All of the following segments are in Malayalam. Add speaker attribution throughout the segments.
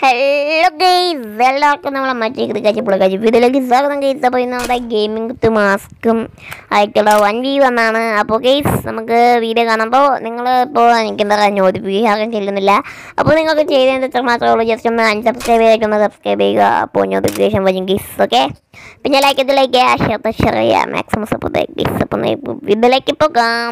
Speaker 1: ഹലോ ഗെയ്സ് എല്ലാവർക്കും നമ്മളെ മറ്റേ ക്രിക്കറ്റ് കഴിച്ചു ഇതിലേക്ക് സ്വാഗതം ഗെയ്സ് അപ്പോൾ ഇന്ന് നമ്മുടെ ഗെയിമിംഗ് വിത്ത് മാസ്കും ആയിട്ടുള്ള വൺ വി വന്നാണ് അപ്പോൾ ഗെയ്സ് നമുക്ക് വീഡിയോ കാണുമ്പോൾ നിങ്ങൾ ഇപ്പോൾ എനിക്ക് എന്താ പറയുക നോട്ടിഫിക്കേഷൻ ആകാൻ ചെല്ലുന്നില്ല അപ്പോൾ നിങ്ങൾക്ക് ചെയ്തതിന് ഇത്ര മാത്രമേ ഉള്ളൂ ജസ്റ്റ് ഒന്ന് അൺസബ്സ്ക്രൈബ് ചെയ്തിട്ടൊന്ന് സബ്സ്ക്രൈബ് ചെയ്യുക അപ്പോൾ നോട്ടിഫിക്കേഷൻ വരും ഗെയ്സ് ഓക്കെ പിന്നെ ലൈക്ക് ചെയ്ത് ലൈക്ക് ചെയ്യുക ഷെയർ ഷെയർ ചെയ്യുക മാക്സിമം സപ്പോർട്ട് ഗെയ്സ് അപ്പോൾ ഇതിലേക്ക് പോകാം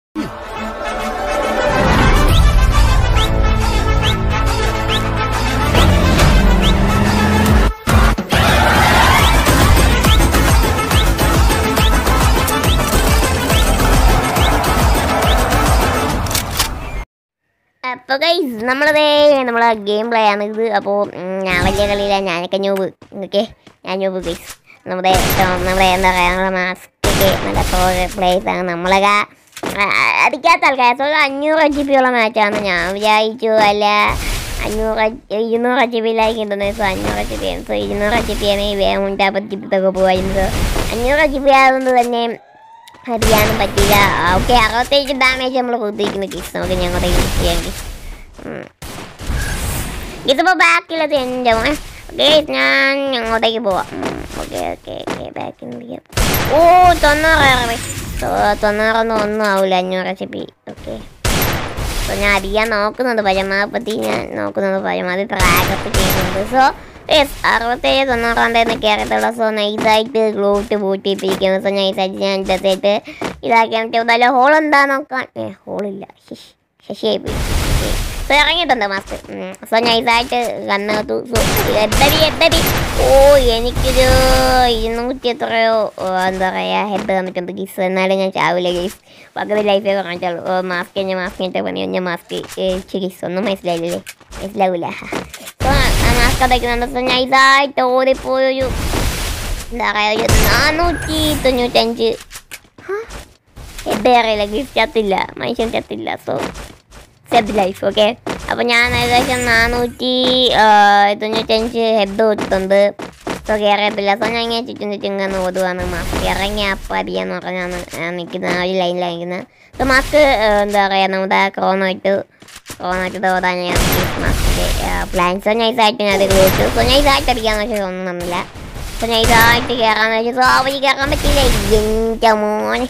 Speaker 1: അപ്പോൾ ഗൈസ് നമ്മളതേ നമ്മളെ ഗെയിം പ്ലേ ആണ് ഇത് അപ്പോൾ ഞാൻ വലിയ കളിയില്ല ഞാനൊക്കെ ഞൂബ് ഓക്കെ ഞാൻ ഞൂബ് ഗൈസ് നമ്മുടെ നമ്മുടെ എന്താ പറയുക നമ്മുടെ മാസ്കൊക്കെ നല്ല പ്രോഗ്ര പ്ലേസ് ആണ് നമ്മളൊക്കെ ആ, അടിക്കാത്ത ആൾക്കാർ സോ അഞ്ഞൂറ് ജി ബി ഉള്ള മാച്ചാണ് ഞാൻ വിചാരിച്ചു അല്ല അഞ്ഞൂറ് ഇരുന്നൂറ് ജി ബിയിലേക്ക് കിട്ടുന്നത് സോ അഞ്ഞൂറ് ജി ബി സോ ഇരുന്നൂറ് ജി ബി ആണ് ഈ വേഗം ഉണ്ടാപ്പത്തിട്ടൊക്കെ പോകുന്നത് അഞ്ഞൂറ് ജി ബി ആയതുകൊണ്ട് തന്നെ അറിയാനും പറ്റില്ല ഓക്കെ അറുപത്തേഴ് ഡാമേജ് നമ്മൾ കൊടുത്തിരിക്കുന്നു കിസ് നമുക്ക് ഞങ്ങളുടെ യൂസ് ചെയ്യാം കിസ് ഇതിപ്പോൾ ബാക്കിലത് എൻ്റെ മോൻ ഓക്കെ ഞാൻ അങ്ങോട്ടേക്ക് പോവാം ഓക്കെ ഓക്കെ ഓക്കെ ബാക്കിൽ നിന്ന് ഓ തൊണ്ണൂറ് തൊണ്ണൂറൊന്നും ഒന്നും ആവില്ല അഞ്ഞൂറ് എച്ച് പി ഓക്കെ സോ ഞാൻ അറിയാൻ നോക്കുന്നുണ്ട് പരമാവധി ഞാൻ നോക്കുന്നുണ്ട് പരമാവധി ട്രാക്കപ്പ് ചെയ്യുന്നുണ്ട് സോ യെസ് അറുപത്തേഴ് തൊണ്ണൂറാണ്ടായിരുന്നു കയറത്തുള്ള സോ നൈസായിട്ട് ഗ്ലൂട്ട് പൂട്ടിയിട്ടിരിക്കുന്നു സോ നൈസായിട്ട് ഞാൻ ഇടത്തേട്ട് ഇതാക്കിയാൽ നല്ല ഹോൾ എന്താ നോക്കാൻ ഏ ഹോളില്ല ശശി ശശിയായി പോയി സോ ഇറങ്ങിയിട്ടുണ്ട് മാസ്ക് സോ നൈസായിട്ട് കണ്ണകത്തു സോ എട്ടടി എട്ടടി ഓ എനിക്കൊരു ഇരുന്നൂറ്റി എത്രയോ ഓ, എന്താ പറയുക ഹെഡ് തന്നിട്ടുണ്ട് ഗീസ് എന്നാലും ഞാൻ ചാവില്ല ഗീസ് പകുതി ലൈഫേ കാണിച്ചുള്ളൂ ഓ മാസ്ക് കഴിഞ്ഞ മാസ്ക് കഴിഞ്ഞിട്ട് പണി കഴിഞ്ഞ മാസ്ക് ഗീസ് ഒന്നും മനസ്സിലായില്ലേ മനസ്സിലാവില്ല സോ ആ മാസ്ക് അടയ്ക്കുന്നുണ്ട് സോ നൈസായിട്ട് ഓടിപ്പോയൊരു എന്താ പറയുക ഒരു നാനൂറ്റി തൊണ്ണൂറ്റഞ്ച് ഹെഡ് അറിയില്ല ഗീസ് ചത്തില്ല മനുഷ്യൻ ചത്തില്ല സോ സെബ് ലൈഫ് ഓക്കെ അപ്പോൾ ഞാൻ ഏകദേശം നാനൂറ്റി തൊണ്ണൂറ്റഞ്ച് ഹെഡ് കൊടുത്തിട്ടുണ്ട് സോ കയറിയത്തില്ല സോ ഞാൻ ഇങ്ങനെ ചുറ്റും ചുറ്റും ഇങ്ങനെ ഓടുവാണ് മാസ്ക് ഇറങ്ങിയ അപ്പം അറിയാന്ന് പറഞ്ഞാണ് നിൽക്കുന്ന ഒരു ലൈനിലാണ് നിൽക്കുന്നത് സോ മാസ്ക് എന്താ പറയുക നമ്മുടെ ക്രോണോ ഇട്ട് ക്രോണോ ഇട്ട് ഓടാൻ ഞാൻ മാസ്കിൻ്റെ പ്ലാൻ സോ നൈസായിട്ട് ഞാൻ അത് കൊടുത്തു സോ നൈസായിട്ട് അടിക്കാന്ന് വെച്ചാൽ ഒന്നും തന്നില്ല സോ നൈസായിട്ട് കയറാന്ന് വെച്ചാൽ സോ അവർ കയറാൻ പറ്റില്ല എൻ്റെ മോനെ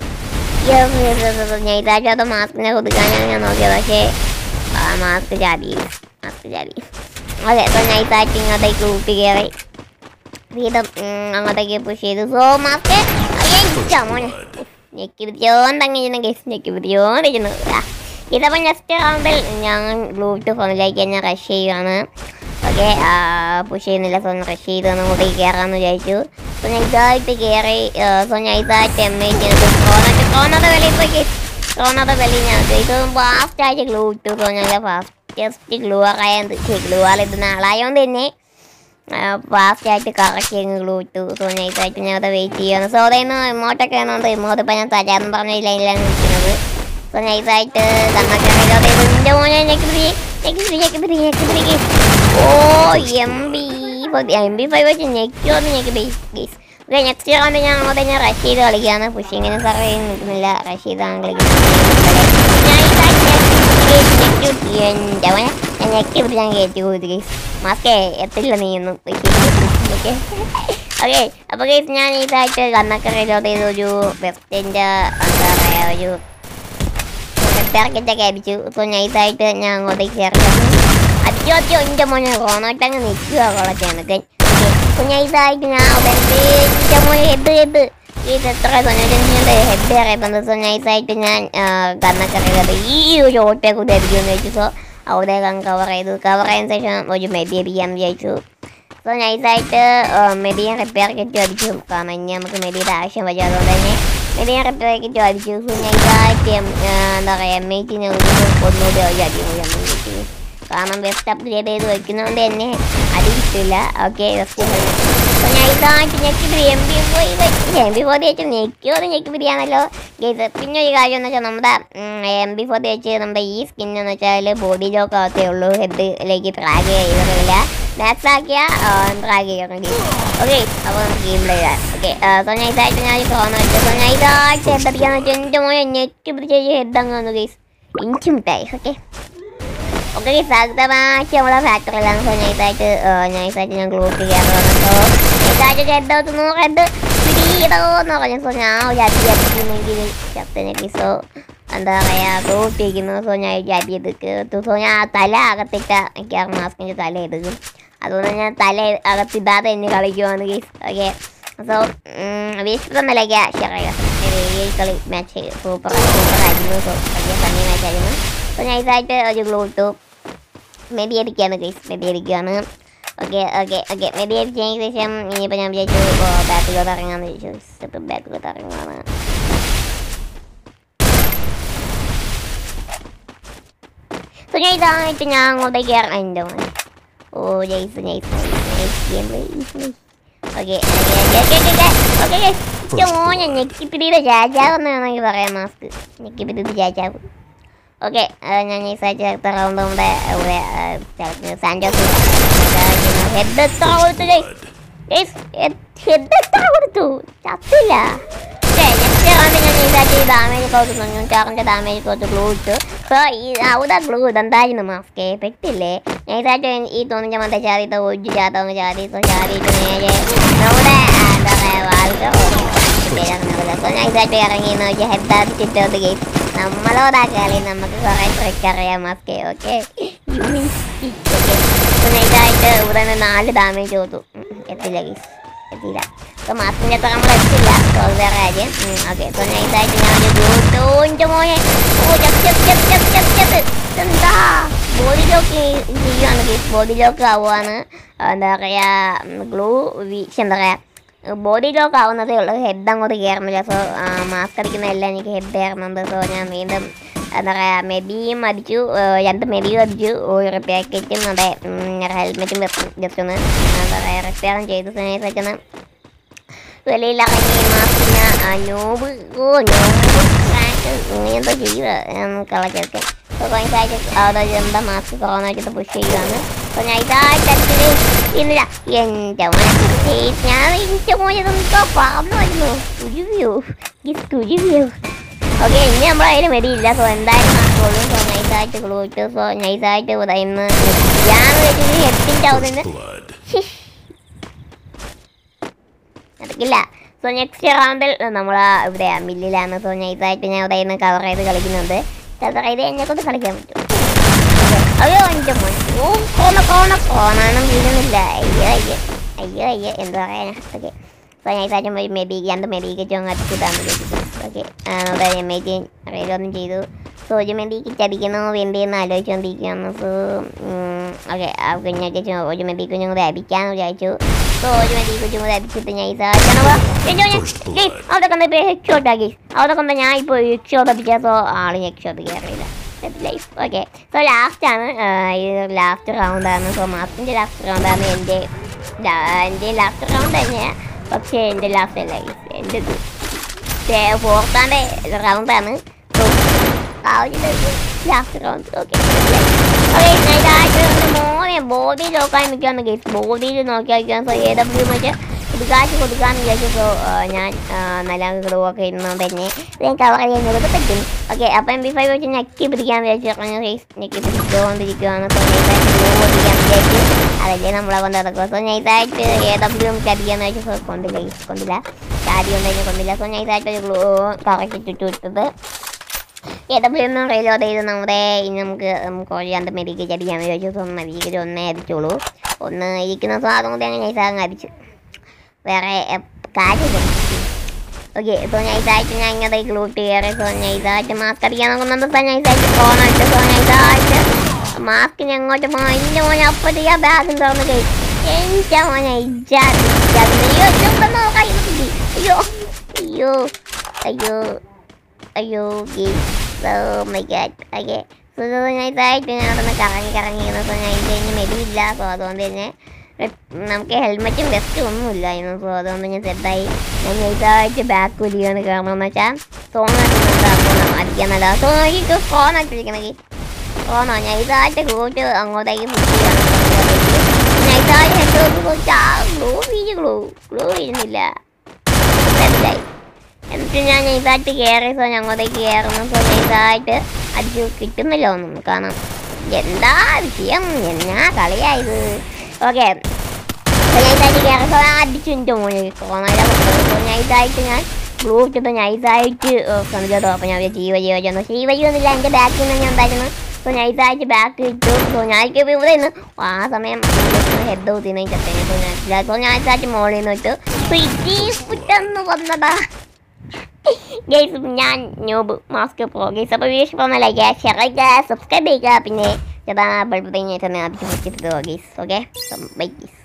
Speaker 1: നൈസായിട്ട് അത് മാസ്കിനെ കൊടുക്കാനാണ് ഞാൻ നോക്കിയത് പക്ഷേ ആ മാസ്ക് ചാടി മാസ്ക് ചാടി അതെ അപ്പോൾ നൈസായിട്ട് ഇങ്ങോട്ടേക്ക് കൂട്ടി കയറി വീതം ഉം, അങ്ങോട്ടേക്ക് പുഷ് ചെയ്തു സോ മാസ്ക് മോനെ ഞെക്കി പിടിച്ചോണ്ടങ്ങനെ ഗസ് ഞെക്കി പിടിച്ചോണ്ടിരിക്കുന്നു ഇതപ്പോൾ നെക്സ്റ്റ് റൗണ്ടിൽ ഞാൻ ബ്ലൂടൂത്ത് ഫോണിലേക്ക് ഞാൻ റഷ് ചെയ്യുകയാണ് ഓക്കെ പുഷ് ചെയ്യുന്നില്ല സോ റഷ് ചെയ്ത് അങ്ങോട്ടേക്ക് കയറാമെന്ന് വിചാരിച്ചു സോ ഞാൻ ഇതായിട്ട് കയറി സോ ഞാൻ ഇതായിട്ട് എം ഐ കോണത്തെ കോണത്തെ വെളിയിൽ പോയി കോണത്തെ വെളിയിൽ ഞാൻ ഇത് ഫാസ്റ്റ് ആയിട്ട് ഗ്ലൂ ഇട്ടു സോ ഞാൻ ഫാസ്റ്റസ്റ്റ് ഗ്ലൂ ആയത് ഗ്ലൂ ആളിടുന്ന ആളായതുകൊണ്ട് തന്നെ ഫാസ്റ്റ് ആയിട്ട് കറക്റ്റ് ചെയ്ത് ഗ്ലൂ ഇട്ടു സോ നൈസായിട്ട് ഞാൻ അത് വെയിറ്റ് ചെയ്യുന്നു സോ അതായത് ഇമോട്ടൊക്കെ ആണെന്നുണ്ട് ഇമോട്ട് ഇപ്പം ഞാൻ തരാമെന്ന് പറഞ്ഞ ഈ ലൈനിലാണ് നിൽക്കുന്നത് സോ നൈസായിട്ട് കണ്ണൊക്കെ എൻ്റെ മോനെ ഞെക്കി പിടി ഞെക്കി പിടി ഞെക്കി പിടി ഞെക്കി പിടി oh M B M B five വെച്ച് ഞെക്കിയോ എന്ന് ഞെക്കി പിടി ഗീസ് ഓക്കെ നെക്സ്റ്റ് റൗണ്ട് ഞാൻ അങ്ങോട്ട് ഞാൻ റഷ് ചെയ്ത് കളിക്കുകയാണ് പുഷിങ്ങിന് സർവേ ചെയ്യാൻ നിൽക്കുന്നില്ല റഷ് ചെയ്താണ് കളിക്കുന്നത് ഞാൻ ഇതാക്കി എൻ്റെ മോനെ ഞാൻ ഞെക്കി പിടി ഞാൻ കയറ്റി കൊടുത്തു ഗീസ് മാസ്കേ എത്തില്ല നീ ഒന്നും ഓക്കെ ഓക്കെ അപ്പോൾ ഗീസ് ഞാൻ ഇതായിട്ട് കണ്ണൊക്കെ റിലോട്ട് ചെയ്ത് ഒരു വെസ്റ്റിൻ്റെ എന്താ പറയുക ഒരു പെർക്കറ്റൊക്കെ അടിച്ചു സോ നൈസായിട്ട് ഞാൻ അങ്ങോട്ടേക്ക് ചേർന്നു അത്യോ അത്യോ എൻ്റെ മോനെ റോണോട്ടങ്ങ് നിൽക്കുക കുളച്ചാണ് സോ നൈസായിട്ട് ഞാൻ അവിടെ എൻ്റെ മോനെ ഹെഡ് ഹെഡ് ഇത് എത്ര തൊണ്ണൂറ്റഞ്ചിൻ്റെ ഹെഡ് അറിയപ്പെടുന്നത് സോ നൈസായിട്ട് ഞാൻ കണ്ണൊക്കെ അറിയാതെ ഈ ഒരു ഓട്ടയെ കൂടി അടിക്കുമെന്ന് വെച്ചു സോ അവിടെ കവർ ചെയ്തു കവർ ചെയ്തതിന് ശേഷം ഒരു മെഡി അടിക്കാൻ വിചാരിച്ചു സോ നൈസായിട്ട് മെഡിയൻ റിപ്പയർ കിറ്റ് അടിച്ചു കാരണം ഇനി നമുക്ക് മെഡിയുടെ ആവശ്യം വരും അതുകൊണ്ട് തന്നെ മെഡിയൻ റിപ്പയർ കിറ്റ് അടിച്ചു സോ നൈസായിട്ട് എം- ആ, എന്താ പറയുക എം ഐ ടിനെ ഒന്നുകൂടി ഒരു അടി കൂടി എം ഐ ടി കാരണം വെസ്റ്റ് അപ്ഗ്രേഡ് ചെയ്ത് വെക്കുന്നതുകൊണ്ട് തന്നെ അടി കിട്ടില്ല ഓക്കെ വെസ്റ്റ് സോ നൈസായിട്ട് ഞെക്കി എം ബി പോയി എം ബി ഫോർട്ടി വെച്ച് ഞെക്കിയോ ഞെക്കി പിടിയാണല്ലോ ഗൈസ് പിന്നെ ഒരു കാര്യം എന്ന് വെച്ചാൽ നമ്മുടെ എം ബി ഫോർട്ടി വെച്ച് നമ്മുടെ ഈ സ്കിൻ എന്ന് വെച്ചാൽ ബോഡി ലോക്ക് ആകത്തേ ഉള്ളൂ ഹെഡിലേക്ക് ട്രാഗ് ചെയ്തിട്ടില്ല മാക്സ് ആക്കിയ ട്രാഗ് ചെയ്യണം ഓക്കെ അപ്പോൾ നമുക്ക് ഗെയിം പ്ലേ ചെയ്യാം ഓക്കെ സോ നൈസായിട്ട് ഞാൻ തോന്നുന്നു വെച്ചു സോ നൈസായിട്ട് ഹെഡ് അടിക്കാന്ന് വെച്ചാൽ എൻ്റെ മോനെ ഞെക്കി പിടിച്ച ഹെഡ് അങ്ങ് വന്നു ഗൈസ് ഇഞ്ചി മിഠായി ഓക്കെ ഓക്കെ സാധ്യതമാക്കി നമ്മളെ ഫാക്ടറിയിലാണ് സോ നൈസായിട്ട് നൈസായിട്ട് ഞാൻ ഗ്ലൂട്ട് ചെയ്യാറുണ്ട് സോ നൈസായിട്ട് റെഡ് ഔത്തുന്നു റെഡ് പിടിയിടോന്ന് പറഞ്ഞു സോ ഞാൻ വിചാരിച്ചു വിചാരിക്കുന്നെങ്കിൽ ചത്തനെങ്കിൽ സോ എന്താ പറയാ ഗ്ലൂട്ട് ചെയ്യുന്നു സോ ഞാൻ വിചാരിച്ചത് സോ ഞാൻ ആ തല അകത്തിട്ട എനിക്ക് മാസ്കിൻ്റെ തല എടുക്കും അതുകൊണ്ട് ഞാൻ തല അകത്തിടാതെ എന്നെ കളിക്കുവാണ് ഗീസ് ഓക്കെ സോ വീശിട്ടൊന്നല്ല ശരിയാ ഈ കളി മാച്ച് സൂപ്പർ സൂപ്പർ ആയിരുന്നു സോ വലിയ ഫണ്ണി മാച്ച് ആയിരുന്നു അപ്പോൾ നൈസായിട്ട് ഒരു ഗ്ലൂ ഇട്ടു മെബി അടിക്കുകയാണ് ഗൈസ് മെബി അടിക്കുകയാണ് ഓക്കെ ഓക്കെ ഓക്കെ മെബി അടിച്ചതിന് ശേഷം ഇനിയിപ്പോൾ ഞാൻ വിചാരിച്ചു ബാക്കിലോട്ട് ഇറങ്ങാമെന്ന് വിചാരിച്ചു ഇപ്പം ബാക്കിലോട്ട് ഇറങ്ങാണ് സോ ഞാൻ ഇതായിട്ട് ഞാൻ അങ്ങോട്ടേക്ക് ഇറങ്ങാൻ oh nice nice nice game play okay okay മോനെ ഞെക്കിപ്പിടിയുടെ രാജാവെന്ന് വേണമെങ്കിൽ പറയാം മാസ്ക് ഞെക്കിപ്പിടിയുടെ രാജാവ് ഓക്കെ ഞാൻ ഈ സൈഡ് ചേർത്ത റൗണ്ട് നമ്മുടെ ഇവിടെ സാൻജോസ് ഹെഡ് എത്ര കൊടുത്തു ഹെഡ് എത്ര കൊടുത്തു ചത്തില്ല നെക്സ്റ്റ് റൗണ്ട് ഞാൻ ഈ സൈഡ് ഡാമേജ് കൊടുത്തു തൊണ്ണൂറ്റാറിൻ്റെ ഡാമേജ് കൊടുത്ത് ഗ്ലൂ ഇട്ടു സോ ഈ അവിടെ ഗ്ലൂ ഇതെന്തായിരുന്നു മാസ്ക് പെട്ടില്ലേ ഞാൻ ഈ സൈഡ് ഈ തൊണ്ണൂറ്റമ്മത്തെ ചാടിയിട്ട് ഒഴിച്ച് ചാത്തവங்க ചാടി സോ ചാടിയിട്ട് നേരെ നമ്മുടെ എന്താ പറയുക വാൽക്ക് സോ ഞാൻ ഇതായിട്ട് ഇറങ്ങി നോക്കി ഹെഡ് അടിച്ചിട്ട് ഗെയിം നമ്മളോടാ കളി നമുക്ക് കുറെ ട്രിക്ക് അറിയാം മാസ്കെ ഓക്കെ ഇതായിട്ട് ഇവിടെ നിന്ന് നാല് ഡാമേജ് കൊടുത്തു ഉം, എത്തില്ല ഗീസ് എത്തിയില്ല സോ മാസ്കിൻ്റെ അത്ര നമ്മൾ എത്തില്ല സോ അത് വേറെ കാര്യം ഓക്കെ സോ ഞാൻ ഇതായിട്ട് ഞാൻ ജോൻ്റെ മോനെ ഓ ചത്ത് ചത്ത് ചത്ത് ചത്ത് ചത്ത് ചത്ത് എന്താ ബോഡി ലോക്ക് ചെയ്യുകയാണ് ഗീസ് ബോഡി ലോക്ക് ആവുകയാണ് എന്താ പറയുക ഗ്ലൂ വീശ് എന്താ പറയുക ബോഡി ലോക്ക് ആവുന്നതേ ഉള്ളൂ ഹെഡ് അങ്ങോട്ട് കയറുന്നില്ല സോ മാസ്ക് അടിക്കുന്ന എല്ലാം എനിക്ക് ഹെഡ് കയറുന്നുണ്ട് സോ ഞാൻ വീണ്ടും എന്താ പറയുക മെബിയും അടിച്ചു ആ, രണ്ട് മെബിയും അടിച്ചു ഒരു പാക്കറ്റും അതെ ഹെൽമെറ്റും ജസ്റ്റ് ഒന്ന് എന്താ പറയുക റിപ്പയറും ചെയ്തു വെച്ചൊന്ന് വെളിയിലിറങ്ങി മാസ്കിന് നോബ് ഓ നോബ് ക്രാക്ക് നീ എന്തോ ചെയ്യുക കളച്ചൊക്കെ സോ കഴിഞ്ഞാഴ്ച അവിടെ എന്താ മാസ്ക് കൊറോണ വെച്ചിട്ട് പുഷ് ചെയ്യുകയാണ് സോ ഞാൻ ഇതായിട്ട് ഇന്നില്ല എൻ്റെ മോനെ ഞാൻ എൻ്റെ മോനെ എന്തോ പറഞ്ഞു വരുന്നു കുരുവിയോ ഈ കുരുവിയോ ഓക്കെ ഇനി നമ്മളതിന് വരിയില്ല സോ എന്തായാലും മാസ്കോളും സോ നൈസായിട്ട് ഗ്ലൂ ഇട്ടു സോ നൈസായിട്ട് ഇന്ന് ഞാൻ വെച്ചിട്ട് ഹെഡിൻ്റെ അവിടെ
Speaker 2: Blood.
Speaker 1: നടക്കില്ല സോ നെക്സ്റ്റ് റൗണ്ടിൽ നമ്മൾ ഇവിടെ മില്ലിലാണ് സോ നൈസായിട്ട് ഞാൻ ഇവിടെ നിന്ന് കവർ ചെയ്ത് കളിക്കുന്നുണ്ട് കവർ ചെയ്ത് എന്നെ കൊണ്ട് കളിക്കാൻ പറ്റും അയ്യോ എൻ്റെ മോൻ ഓ കോണ കോണ കോണാനും വീഴുന്നില്ല അയ്യോ അയ്യോ അയ്യോ അയ്യോ എന്താ പറയാനാ ഓക്കെ സോ നൈസായിട്ട് ഒരു മെബി രണ്ട് മെബിക്ക് ചോങ്ങ് അടിച്ചിട്ടാണ് ഓക്കെ നമ്മുടെ എം ഐ ടി അറിയില്ലൊന്നും ചെയ്തു സോ ഒരു മെബിക്ക് ചടിക്കണോ വേണ്ടിയെന്ന് ആലോചിച്ചുകൊണ്ടിരിക്കുകയാണ് സോ ഓക്കെ കഴിഞ്ഞ ഒരു മെബിക്ക് ഞങ്ങൾ അടിക്കാന്ന് വിചാരിച്ചു സോ ഒരു മെബിക്ക് ചുമ്മാ അടിച്ചിട്ട് ഞാൻ ഇതാ അവിടെ കൊണ്ട് ഹെഡ് ഷോട്ട് ആക്കി അവിടെ കൊണ്ട് ഞാൻ ഇപ്പോൾ ഹെഡ് ഷോട്ട് അടിച്ചാൽ സോ ആള് ഹെഡ് ഷോട്ട് കയറിയില്ല ലൈഫ് ഓക്കെ സോ ലാസ്റ്റാണ് ഇത് ലാസ്റ്റ് റൗണ്ടാണ് സോ മാസത്തിൻ്റെ ലാസ്റ്റ് റൗണ്ടാണ് എൻ്റെ ലാ- എൻ്റെ ലാസ്റ്റ് റൗണ്ട് തന്നെയാണ് പക്ഷേ എൻ്റെ ലാസ്റ്റ് അല്ല എൻ്റെ ഫോർത്താൻ്റെ റൗണ്ടാണ് സോ ലാസ്റ്റ് റൗണ്ട് ഓക്കെ മോനെ ബോഡി നോക്കാൻ നിൽക്കാന്ന് കേസ് ബോഡിയിൽ നോക്കി വയ്ക്കാൻ സോ എ ഡബ്ല്യു മറ്റേ പുതുക്കാശ് കൊടുക്കാന്ന് വിചാരിച്ചു ഞാൻ ആ, നല്ല ഗ്ലൂവൊക്കെ ഇരുന്നത് തന്നെ ഞാൻ കവർ ചെയ്യുന്നത് പറ്റും ഓക്കെ അപ്പം എം ബി ഫൈവ് വെച്ച് ഞെക്കി പിടിക്കാൻ വിചാരിച്ചു പറഞ്ഞ റേസ് ഞെക്കി പിടിച്ചുകൊണ്ടിരിക്കുകയാണ് സോ നൈസായിട്ട് ഗ്ലൂ ഓടിക്കാൻ വിചാരിച്ചു അതല്ലേ നമ്മളെ കൊണ്ട് നടക്കുക സോ നൈസായിട്ട് എ ഡബ്ല്യു അടിക്കാന്ന് വെച്ചാൽ സോ കൊണ്ടില്ല guys, കൊണ്ടില്ല ചാടി കൊണ്ടതിന് കൊണ്ടില്ല സോ നൈസായിട്ട് ഒരു ഗ്ലൂ കറക്കി ചുറ്റു ഇട്ടത് ഏതെങ്കിലും റെയിലോട് ചെയ്ത് നമ്മുടെ ഇനി നമുക്ക് കോഴിയാണ്ട് മെഡിക്ക് ചടിക്കാൻ വിചാരിച്ചു സോ മെഡിക്കൽ ഒന്നേ അടിച്ചോളൂ ഒന്ന് ഇരിക്കുന്ന സാധനം കൊണ്ട് അങ്ങനെ നൈസാകങ്ങ് അടിച്ചു വേറെ എ- കാര്യമില്ല ഓക്കെ സോ നൈസായിട്ട് ഞാൻ ഇങ്ങനെ ഗ്ലൂട്ട് കയറി സോ നൈസായിട്ട് മാസ്ക് അടിക്കാൻ നോക്കുന്നുണ്ട് സോ നൈസായിട്ട് ഫോണായിട്ട് സോ നൈസായിട്ട് മാസ്കിന് അങ്ങോട്ട് പോകാൻ എൻ്റെ മോനെ അപ്പോഴത്തേക്ക് ആ ബാഗും തുറന്ന് കഴി എൻ്റെ മോനെ ഇജാതി ഇജാതി. അയ്യോ ഇതൊക്കെ നോക്കാം ഇത് കിട്ടി. അയ്യോ അയ്യോ അയ്യോ അയ്യോ so my god okay so നൈസായിട്ട് ഞാൻ അവിടെ നിന്ന് കറങ്ങി കറങ്ങി ഇരുന്നു സോ ഞാൻ ഇതിന് കഴിഞ്ഞ് മെലിയില്ല സോ അതുകൊണ്ട് തന്നെ re- നമുക്ക് ഹെൽമെറ്റും വെസ്റ്റും ഒന്നുമില്ലായിരുന്നു സോ അതുകൊണ്ട് ഞാൻ സെറ്റായി ഞാൻ നൈസായിട്ട് ബാക്ക് വലിയാണ് കാരണം എന്ന് വെച്ചാൽ തോന്നാൻ അടിക്കാൻ നല്ല സോ എനിക്ക് ഫോണായിട്ട് ഇരിക്കണമെങ്കിൽ ഫോണോ നൈസായിട്ട് കൂട്ട് അങ്ങോട്ടേക്ക് പിടിക്കുകയാണ് നൈസായിട്ട് ഹെഡ് ഗ്ലൂ വീഴ് ഗ്ലൂ ഗ്ലൂ വീഴുന്നില്ല സെറ്റായി എന്നിട്ട് ഞാൻ നൈസായിട്ട് കയറി സോ ഞാൻ അങ്ങോട്ടേക്ക് കയറുന്നു സോ നൈസായിട്ട് അടിച്ചു കിട്ടുന്നില്ല ഒന്നും കാണാം എന്താ വിഷയം എന്നാ കളിയായത് ഓക്കെ നൈസായിട്ട് കയറി അടിച്ചു മോനെ നൈസായിട്ട് ഞാൻ ബ്ലൂ ഇട്ടിട്ട് നൈസായിട്ട് ശ്രമിച്ചോ അപ്പോൾ ഞാൻ വിചാരിച്ചു ജീവ ജീവ ചെന്നു ജീവ ജീവന്നില്ല എൻ്റെ ബാക്കിൽ നിന്ന് ഞാൻ ഉണ്ടായിരുന്നു സോ നൈസായിട്ട് ബാക്ക് ഇട്ടു സോ ഞാൻ ഇവിടെ നിന്ന് ആ സമയം ഹെഡ് ഊത്തിനെ ചത്തേനെ സോ ഞാൻ സോ നൈസായിട്ട് മോളിൽ നിന്ന് ഇട്ടു സോ ഇതീ പുറ്റന്ന് വന്നതാ ഗൈസ് ഞാൻ നോബ് മാസ്ക് പ്രോ ഗൈസ് അപ്പോൾ വീഡിയോ ഇഷ്ടപ്പെടുന്ന ലൈക്ക് ചെയ്യുക ഷെയർ ചെയ്യുക സബ്സ്ക്രൈബ് ചെയ്യുക പിന്നെ ചെറുതാ ബൾബ് തന്നെ തന്നെ ആദ്യം ഗൈസ് ഓക്കെ ബൈ ഗൈസ്